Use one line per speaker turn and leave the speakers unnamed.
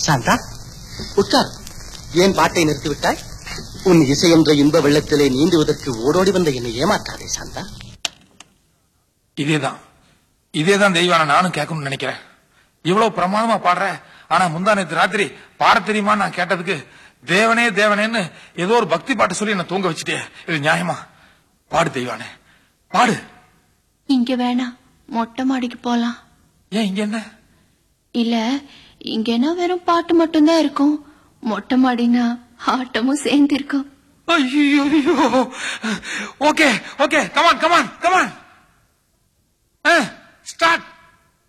சாந்தா உட்கார் ஏன் பாட்டை நிறுத்திவிட்டாய் உன் இசை என்ற இன்ப வெள்ளத்திலே நீந்துவதற்கு ஓடோடி வந்த என்னை ஏமாற்றாதே சாந்தா
இதேதான் இதேதான் தெய்வான நானும் கேட்கணும்னு நினைக்கிறேன் இவ்வளவு பிரமாதமா பாடுற ஆனா முந்தா நேத்து ராத்திரி பாட தெரியுமா நான் கேட்டதுக்கு தேவனே தேவனேன்னு ஏதோ ஒரு பக்தி பாட்டு சொல்லி என்ன தூங்க வச்சுட்டே இது நியாயமா பாடு தெய்வானே பாடு
இங்க வேணாம் மொட்டை மாடிக்கு போலாம்
ஏன் இங்க என்ன
இல்ல இங்கன்னா வெறும் பாட்டு மட்டும்தான் இருக்கும் மொட்டை மாடினா ஆட்டமும் சேர்ந்து இருக்கும்
ஐயோ okay okay come on come on come on start